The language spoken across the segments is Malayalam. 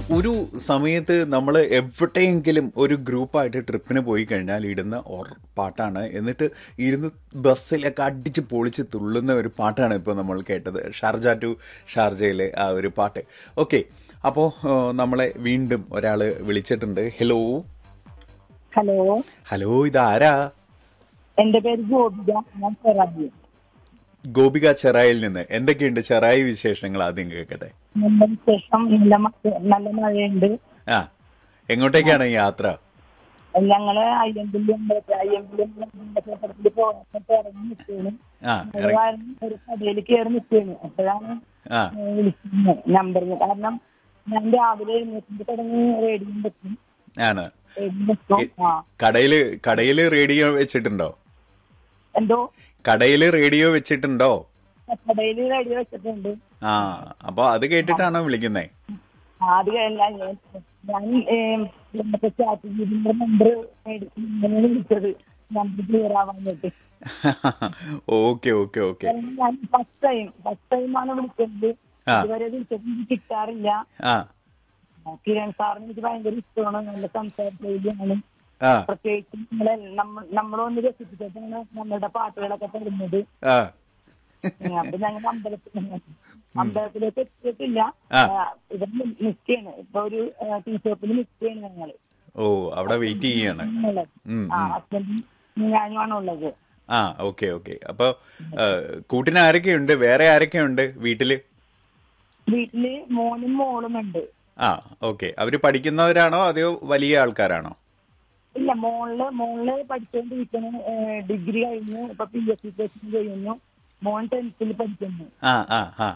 ഒരു സമയത്ത് നമ്മൾ എവിടെയെങ്കിലും ഒരു ഗ്രൂപ്പായിട്ട് ട്രിപ്പിന് പോയി കഴിഞ്ഞാൽ ഇടുന്ന ഓർ പാട്ടാണ് എന്നിട്ട് ഇരുന്ന് ബസ്സിലൊക്കെ അടിച്ച് പൊളിച്ച് തുള്ളുന്ന ഒരു പാട്ടാണ് ഇപ്പോൾ നമ്മൾ കേട്ടത് ഷാർജ ടു ഷാർജയിലെ ആ ഒരു പാട്ട് ഓക്കെ അപ്പോൾ നമ്മളെ വീണ്ടും ഒരാൾ വിളിച്ചിട്ടുണ്ട് ഹലോ ഹലോ ഹലോ ഇതാരാ എന്റെ പേര് ഗോപിക ഞാൻ ചെറായി ഗോപിക ചെറായിൽ നിന്ന് എന്തൊക്കെയുണ്ട് ചെറായി വിശേഷങ്ങൾ ആദ്യം കേൾക്കട്ടെ നല്ല വിശേഷം നല്ല മഴ- നല്ല മഴയുണ്ട് ആ എങ്ങോട്ടേക്കാണ് ഈ യാത്ര ഞങ്ങള് അയ്യമ്പള്ളി അമ്പലത്തിൽ അയ്യമ്പള്ളി ക്ഷേത്രത്തിൽ പോകാൻ ഇറങ്ങി നിൽക്കുകയാണ് ആ അത് ഇറങ്ങി കാരണം ഒരു കടയിൽ കയറി നിൽക്കുകയാണ് അപ്പോഴാണ് ആ ഏഹ് വിളിക്കുന്നത് നമ്പറിന് കാരണം ഞാൻ രാവിലെ എഴുന്നേറ്റിട്ട് തുടങ്ങി റേഡിയോ വെക്കും ആണ് റേഡിയോ വെക്കും ആ കടയില് കടയില് റേഡിയോ വെച്ചിട്ടുണ്ടോ എന്തോ കടയില് റേഡിയോ വെച്ചിട്ടുണ്ടോ കടയിൽ റേഡിയോ വെച്ചിട്ടുണ്ട് ആ അപ്പൊ അത് കേട്ടിട്ടാണോ വിളിക്കുന്നേ ആദ്യം എല്ലാം ഞാൻ ഞാൻ ഏഹ്, മറ്റേ ചാറ്റ് ജിബിന്റെ നമ്പർ മേടിച്ച് വിളിച്ചത് നമ്പർ ക്ലിയർ ആവാൻ വേണ്ടി ഓക്കെ ഓക്കെ ഓക്കെ ഞാൻ ഫസ്റ്റ് ടൈം ഫസ്റ്റ് ടൈമാണ് വിളിച്ചത് ആ. ഇതുവരെ വിളിച്ചത് എനിക്ക് കിട്ടാറില്ല ആ കിരൺ സാറിന് എനിക്ക് ഭയങ്കര ഇഷ്ടമാണ് നല്ല സംസാര ശൈലിയാണ് ആ പ്രത്യേകിച്ച് നമ്മളെ നമ്മ- നമ്മളൊന്ന് രസിപ്പിച്ചിട്ടാണ് നമ്മളുടെ പാട്ടുകളൊക്കെ തരുന്നത് ആ അപ്പൊ ഞങ്ങൾ അമ്പലത്തിൽ അമ്പലത്തിലേക്ക് എത്തിയിട്ടില്ല ആ. ഇവിടെ നിൽക്കുകയാണ് ഇപ്പൊ ഒരു ടീ ഷോപ്പിൽ നിൽക്കുകയാണ് ഞങ്ങള് ഓ അവിടെ വെയിറ്റ് ചെയ്യാണ് ഉള്ളത്. ഉം, ആ ഉം. ഹസ്ബൻഡും ഞാനുമാണ് ഉള്ളത് ആ ഓക്കെ ഓക്കെ അപ്പൊ ആ, കൂട്ടിന് ആരൊക്കെയുണ്ട് വേറെ ആരൊക്കെയുണ്ട് വീട്ടില് വീട്ടില് മോനും മോളും ഉണ്ട് ആ ഓക്കെ അവര് പഠിക്കുന്നവരാണോ അതെയോ വലിയ ആൾക്കാരാണോ ഇല്ല മോളില് മോളില് പഠിച്ചുകൊണ്ടിരിക്കുന്നു ഡിഗ്രി കഴിഞ്ഞു ഇപ്പൊ പി എസ് സി കോച്ചിങ് ചെയ്യുന്നു മോൻ ടെൻത്തിൽ പഠിക്കുന്നു ആ ആ ആ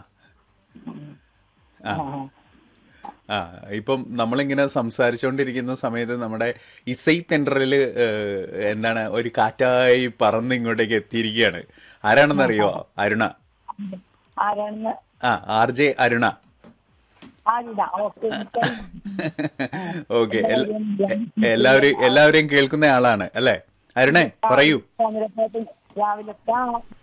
ആ ആ. ആ ഇപ്പം നമ്മളിങ്ങനെ സംസാരിച്ചുകൊണ്ടിരിക്കുന്ന സമയത്ത് നമ്മുടെ ഇസൈ തെൻഡറിൽ എന്താണ് ഒരു കാറ്റായി പറന്ന് ഇങ്ങോട്ടേക്ക് എത്തിയിരിക്കുകയാണ് ആരാണെന്നറിയോ അരുണ ആരാണെന്ന് ആ ആർ ജെ അരുണ ആരിടാ ഓക്കെ ഓക്കെ എല്ലാവരും എല്ലാവരെയും കേൾക്കുന്ന ആളാണ് അല്ലേ അരുണേ പറയൂ രാവിലത്തെ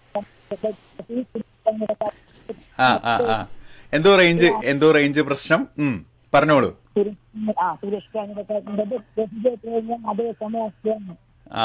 ആ ആ ആ എന്തോ റേഞ്ച് എന്തോ റേഞ്ച് പ്രശ്നം ഉം പറഞ്ഞോളൂ സുരേഷ് ആ സുരേഷ് കാഞ്ഞിരക്കാരന്റെ ബസ് കേട്ട് കഴിഞ്ഞാൽ ആ ദിവസം ഓക്കെയാണ് ആ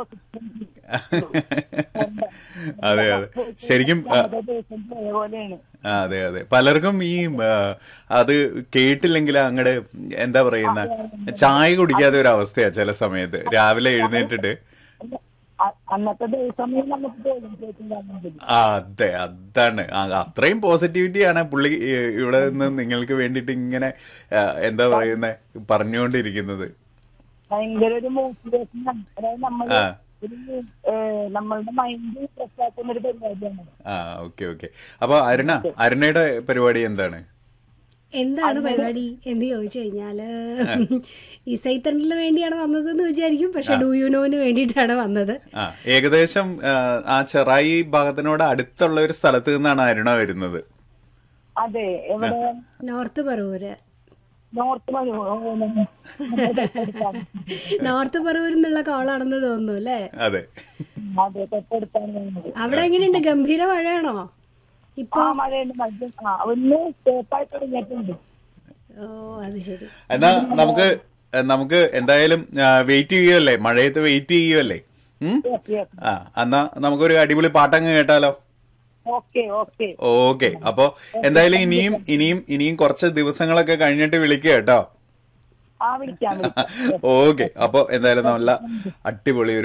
അതെ അതെ ശരിക്കും ആ, ദിവസം പോയ പോലെയാണ് ആ, അതെ അതെ പലർക്കും ഈ ആ, അത് കേട്ടില്ലെങ്കിൽ അങ്ങട് എന്താ പറയുന്ന ചായ കുടിക്കാത്ത ഒരു അവസ്ഥയാ ചില സമയത്ത് രാവിലെ എഴുന്നേറ്റിട്ട് അ- അന്നത്തെ ദിവസം നമുക്ക് പോലും കേട്ടിട്ടുണ്ടാകുന്നത് ആ, അതെ അതാണ് ആ, അത്രയും പോസിറ്റിവിറ്റിയാണ് പുള്ളി ഈ, ഇവിടെ നിന്ന് നിങ്ങൾക്ക് വേണ്ടിയിട്ട് ഇങ്ങനെ ആ, എന്താ പറയുന്ന പറഞ്ഞുകൊണ്ടിരിക്കുന്നത് ഭയങ്കര ഒരു മോട്ടിവേഷൻ അതായത് നമ്മൾ ആ. ഒരു ഏഹ്, നമ്മളുടെ മൈൻഡ് ഫ്രഷ് ആക്കുന്ന ഒരു പരിപാടിയാണ് ആ ഓക്കെ ഓക്കെ അപ്പൊ അരുണ അരുണയുടെ പരിപാടി എന്താണ് എന്താണ് പരിപാടി എന്ന് ചോദിച്ചു കഴിഞ്ഞാല് ഈ സൈത്തണ്ടിന് വേണ്ടിയാണ് വന്നതെന്ന് വിചാരിക്കും പക്ഷെ ഡു യു നോന് വേണ്ടിയിട്ടാണ് വന്നത് ആ ഏകദേശം ആ, ആ ചെറായി ഭാഗത്തിനോട് അടുത്തുള്ള ഒരു സ്ഥലത്ത് നിന്നാണ് അരുണ വരുന്നത് അതെ എവിടെ നോർത്ത് പറവൂര് നോർത്ത് മലയോ നോർത്ത് പറവൂർ എന്നുള്ള കോളാണെന്ന് തോന്നുന്നു അല്ലേ അതെ അതെ തൊട്ടടുത്താണ് വരുന്നത് അവിടെ എങ്ങനെയുണ്ട് ഗംഭീര മഴയാണോ ഇപ്പൊ ആ മഴയുണ്ട് മഴ ആ ഒന്ന് സ്റ്റേപ്പായി തുടങ്ങിയിട്ടുണ്ട് ഓ അത് ശരി എന്നാ നമുക്ക് നമുക്ക് എന്തായാലും വെയിറ്റ് ചെയ്യുമല്ലേ മഴയത്ത് വെയിറ്റ് ചെയ്യുമല്ലേ ഉം? ആ എന്നാ നമുക്കൊരു അടിപൊളി പാട്ടങ്ങ് കേട്ടാലോ ഓക്കെ ഓക്കെ ഓക്കെ അപ്പൊ എന്തായാലും ഇനിയും ഇനിയും ഇനിയും കുറച്ച് ദിവസങ്ങളൊക്കെ കഴിഞ്ഞിട്ട് വിളിക്കുക കേട്ടോ ആ വിളിക്കാം വിളിക്കാം ഓക്കെ അപ്പൊ എന്തായാലും നല്ല അടിപൊളി ഒരു